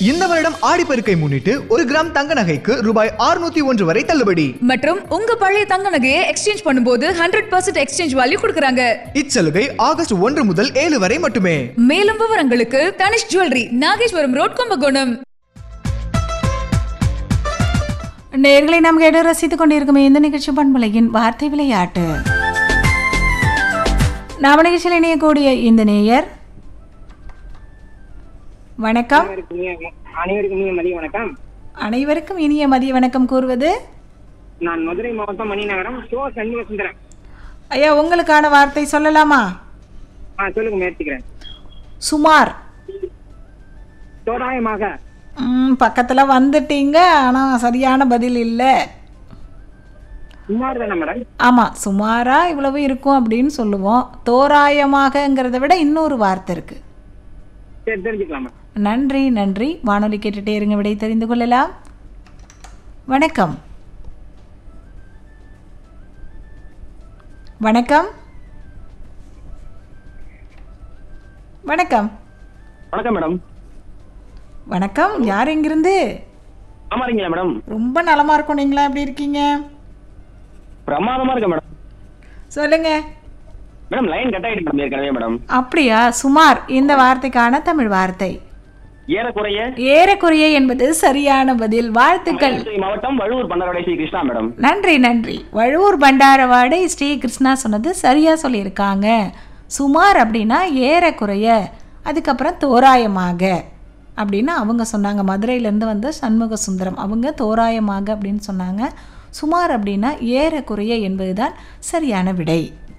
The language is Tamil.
இந்த வருடம் ஆடிப்பெருக்கை முன்னிட்டு ஒரு கிராம் தங்க நகைக்கு ரூபாய் 601 ஒன்று வரை தள்ளுபடி மற்றும் உங்க பழைய தங்க நகையை எக்ஸ்சேஞ்ச் பண்ணும்போது ஹண்ட்ரட் பர்சன்ட் எக்ஸ்சேஞ்ச் வேல்யூ கொடுக்குறாங்க இச்சலுகை ஆகஸ்ட் ஒன்று முதல் ஏழு வரை மட்டுமே மேலும் விவரங்களுக்கு தனிஷ் ஜுவல்லரி நாகேஸ்வரம் ரோட் கும்பகோணம் நேர்களை நாம் கேட்டு ரசித்துக் கொண்டிருக்கும் இந்த நிகழ்ச்சி பண்பலையின் வார்த்தை விளையாட்டு நாம நிகழ்ச்சியில் இணையக்கூடிய இந்த நேயர் வணக்கம் அனைவருக்கும் இனிய- அனைவருக்கும் இனிய மதிய வணக்கம் அனைவருக்கும் இனிய மதிய வணக்கம் கூறுவது நான் மதுரை மாவட்டம் மணிநகரம் சோ சண்முக சுந்தரம் ஐயா உங்களுக்கான வார்த்தை சொல்லலாமா ஆ சொல்லுங்க முயற்சிக்கிறேன் சுமார் தோராயமாக ம், பக்கத்துல வந்துட்டீங்க ஆனா சரியான பதில் இல்லை சுமார் தானே மேடம் ஆமா சுமாரா இவ்வளவு இருக்கும் அப்படின்னு சொல்லுவோம் தோராயமாகங்கிறத விட இன்னொரு வார்த்தை இருக்கு சரி தெரிஞ்சுக்கலாமா நன்றி நன்றி வானொலி கேட்டுட்டே இருங்க விடை தெரிந்து கொள்ளலாம் வணக்கம் வணக்கம் வணக்கம் வணக்கம் மேடம் வணக்கம் யார் எங்கிருந்து ஆமா இருக்கீங்களா மேடம் ரொம்ப நலமா இருக்கும் நீங்களா எப்படி இருக்கீங்க பிரமாதமா இருக்கு மேடம் சொல்லுங்க மேடம் லைன் கட் ஆயிட்டு மேடம் ஏற்கனவே மேடம் அப்படியா சுமார் இந்த வார்த்தைக்கான தமிழ் வார்த்தை ஏறக்குறைய ஏறக்குறைய என்பது சரியான பதில் வாழ்த்துக்கள் மயிலாடுதுறை மாவட்டம் வழுவூர் பண்டரவடை ஸ்ரீ கிருஷ்ணா மேடம் நன்றி நன்றி வழுவூர் பண்டாரவாடை ஸ்ரீ கிருஷ்ணா சொன்னது சரியா சொல்லியிருக்காங்க சுமார் அப்படின்னா ஏறக்குறைய அதுக்கப்புறம் தோராயமாக அப்படின்னு அவங்க சொன்னாங்க மதுரையிலேருந்து வந்த சண்முக சுந்தரம் அவங்க தோராயமாக அப்படின்னு சொன்னாங்க சுமார் அப்படின்னா ஏறக்குறைய என்பதுதான் சரியான விடை